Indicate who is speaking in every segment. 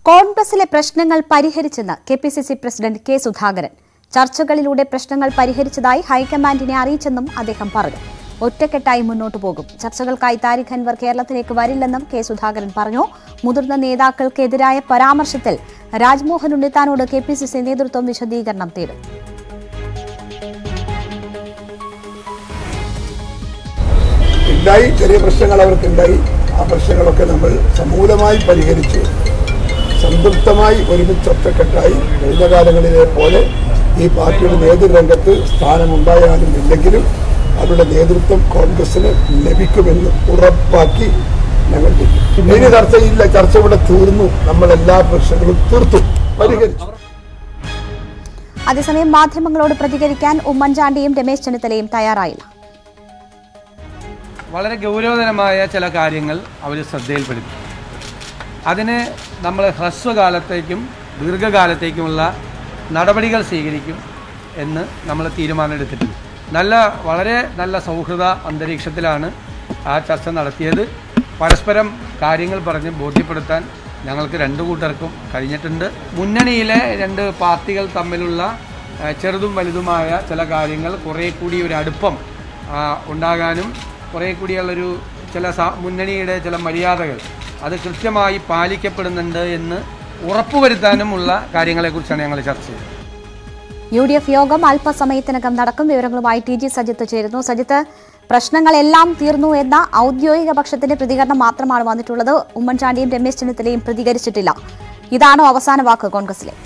Speaker 1: കോൺഗ്രസിലെ പ്രശ്നങ്ങൾ പരിഹരിച്ചെന്ന് K P C C president K Sudhakaran ചർച്ചകളിലൂടെ പ്രശ്നങ്ങൾ പരിഹരിച്ചതായി ഹൈക്കമാൻഡിനെ അറിയിച്ചെന്നും അദ്ദേഹം പറഞ്ഞു ഒറ്റക്കെട്ടായി മുന്നോട്ടു പോകും ചർച്ചകൾക്കായി താരിഖ് അൻവർ കേരളത്തിലേക്ക് വരില്ലെന്നും കെ സുധാകരൻ പറഞ്ഞു മുതിർന്ന നേതാക്കൾക്കെതിരായ പരാമർശത്തിൽ രാജ്മോഹൻ ഉണ്ണിത്താനോട് കെ പി സി സി നേതൃത്വം വിശദീകരണം തേടും
Speaker 2: ഉണ്ടായി ചെറിയ പ്രശ്നങ്ങൾ അവർക്കുണ്ടായി ആ പ്രശ്നങ്ങളൊക്കെ നമ്മൾ സമൂലമായി പരിഹരിച്ച് സംതൃപ്തമായി ഒരുമിച്ച് ഒറ്റക്കെട്ടായി കഴിഞ്ഞ കാലങ്ങളിലെ പോലെ ഈ പാർട്ടിയുടെ നേതൃരംഗത്ത് സ്ഥാനമുണ്ടായാലും ഇല്ലെങ്കിലും അവരുടെ നേതൃത്വം കോൺഗ്രസിന് ലഭിക്കുമെന്ന് ഉറപ്പാക്കി ഞങ്ങൾ നിൽക്കും. ഇനി ചർച്ചയില്ല ചർച്ച ഇവിടെ തീർന്നു നമ്മൾ എല്ലാ പ്രശ്നങ്ങളും തീർത്തു പരിഹരിച്ചു
Speaker 1: അതേസമയം മാധ്യമങ്ങളോട് പ്രതികരിക്കാൻ ഉമ്മൻചാണ്ടിയും രമേശ് ചെന്നിത്തലയും തയ്യാറായില്ല
Speaker 3: വളരെ ഗൗരവതരമായ ചില കാര്യങ്ങൾ അവർ ശ്രദ്ധയിൽപ്പെടുത്തി അതിന് നമ്മൾ ഹ്രസ്വകാലത്തേക്കും ദീർഘകാലത്തേക്കുമുള്ള നടപടികൾ സ്വീകരിക്കും എന്ന് നമ്മൾ തീരുമാനമെടുത്തിട്ടുണ്ട് നല്ല വളരെ നല്ല സൗഹൃദ അന്തരീക്ഷത്തിലാണ് ആ ചർച്ച നടത്തിയത് പരസ്പരം കാര്യങ്ങൾ പറഞ്ഞ് ബോധ്യപ്പെടുത്താൻ ഞങ്ങൾക്ക് രണ്ടു കൂട്ടർക്കും കഴിഞ്ഞിട്ടുണ്ട് മുന്നണിയിലെ രണ്ട് പാർട്ടികൾ തമ്മിലുള്ള ആ, ചെറുതും വലുതുമായ ചില കാര്യങ്ങൾ കുറേ കൂടി ഒരു അടുപ്പം ആ, ഉണ്ടാകാനും കുറേ കൂടിയുള്ളൊരു ചില സ- മുന്നണിയുടെ ചില മര്യാദകൾ അത് കൃത്യമായി പാലിക്കപ്പെടുന്നുണ്ട് എന്ന് ഉറപ്പുവരുത്താനുമുള്ള കാര്യങ്ങളെക്കുറിച്ചാണ് ഞങ്ങൾ ചർച്ച ചെയ്തത്
Speaker 1: യു ഡി എഫ് യോഗം അല്പസമയത്തിനകം നടക്കും വിവരങ്ങളുമായി ടി ജി സജിത്ത് ചേരുന്നു സജിത്ത് പ്രശ്നങ്ങളെല്ലാം തീർന്നു എന്ന ഔദ്യോഗിക പക്ഷത്തിന്റെ പ്രതികരണം മാത്രമാണ് വന്നിട്ടുള്ളത് ഉമ്മൻചാണ്ടിയും രമേശ് ചെന്നിത്തലയും പ്രതികരിച്ചിട്ടില്ല ഇതാണോ അവസാന വാക്ക് കോൺഗ്രസിലെ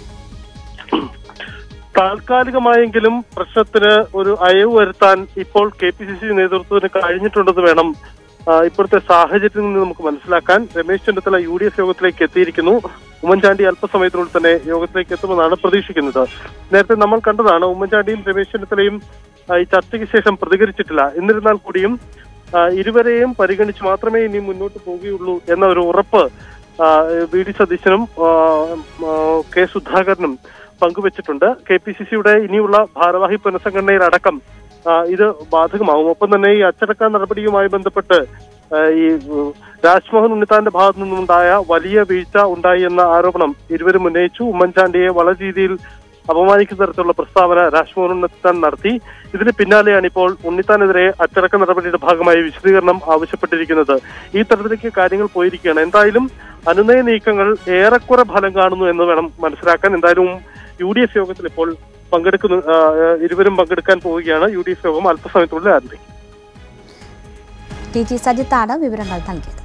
Speaker 4: താൽക്കാലികമായെങ്കിലും പ്രശ്നത്തിന് ഒരു അയവ് വരുത്താൻ ഇപ്പോൾ കെ പി സി സി നേതൃത്വത്തിന് കഴിഞ്ഞിട്ടുണ്ടെന്ന് വേണം ആ, ഇപ്പോഴത്തെ സാഹചര്യത്തിൽ നിന്ന് നമുക്ക് മനസ്സിലാക്കാൻ Ramesh Chennithala U D F യോഗത്തിലേക്ക് എത്തിയിരിക്കുന്നു ഉമ്മൻചാണ്ടി അല്പസമയത്തിനുള്ളിൽ തന്നെ യോഗത്തിലേക്ക് എത്തുമെന്നാണ് പ്രതീക്ഷിക്കുന്നത് നേരത്തെ നമ്മൾ കണ്ടതാണ് ഉമ്മൻചാണ്ടിയും രമേശ് ചെന്നിത്തലയും ആ, ഈ ചർച്ചയ്ക്ക് ശേഷം പ്രതികരിച്ചിട്ടില്ല എന്നിരുന്നാൽ കൂടിയും ആ, ഇരുവരെയും പരിഗണിച്ച് മാത്രമേ ഇനി മുന്നോട്ട് പോവുകയുള്ളൂ എന്ന ഒരു ഉറപ്പ് ആ, വി ഡി സതീശനും ആ, ആ, കെ സുധാകരനും പങ്കുവച്ചിട്ടുണ്ട് കെ പി സി സിയുടെ ഇനിയുള്ള ഭാരവാഹി പുനഃസംഘടനയിലടക്കം ആ, ഇത് ബാധകമാകും ഒപ്പം തന്നെ ഈ അച്ചടക്ക നടപടിയുമായി ബന്ധപ്പെട്ട് ആ, ഈ ഉം, രാജ്മോഹൻ ഉണ്ണിത്താന്റെ ഭാഗത്തു നിന്നുണ്ടായ വലിയ വീഴ്ച ഉണ്ടായി എന്ന ആരോപണം ഇരുവരും ഉന്നയിച്ചു ഉമ്മൻചാണ്ടിയെ വളരെ രീതിയിൽ അപമാനിക്കുന്ന തരത്തിലുള്ള പ്രസ്താവന രാജ്മോഹൻ ഉണ്ണിത്താൻ നടത്തി ഇതിന് പിന്നാലെയാണ് ഇപ്പോൾ ഉണ്ണിത്താനെതിരെ അച്ചടക്ക നടപടിയുടെ ഭാഗമായി വിശദീകരണം ആവശ്യപ്പെട്ടിരിക്കുന്നത് ഈ തരത്തിലേക്ക് കാര്യങ്ങൾ പോയിരിക്കുകയാണ് എന്തായാലും അനുനയ നീക്കങ്ങൾ ഏറെക്കുറെ ഫലം കാണുന്നു എന്ന് വേണം മനസ്സിലാക്കാൻ എന്തായാലും യു ഡി എഫ് യോഗത്തിൽ ഇപ്പോൾ പങ്കെടുക്കുന്നു ആ, ഇരുവരും പങ്കെടുക്കാൻ പോവുകയാണ് യു ഡി എഫ് യോഗം അല്പസമയത്തിനുള്ളിൽ ആരംഭിക്കും
Speaker 1: ടി ജി സജിത്താണ് വിവരങ്ങൾ നൽകിയത്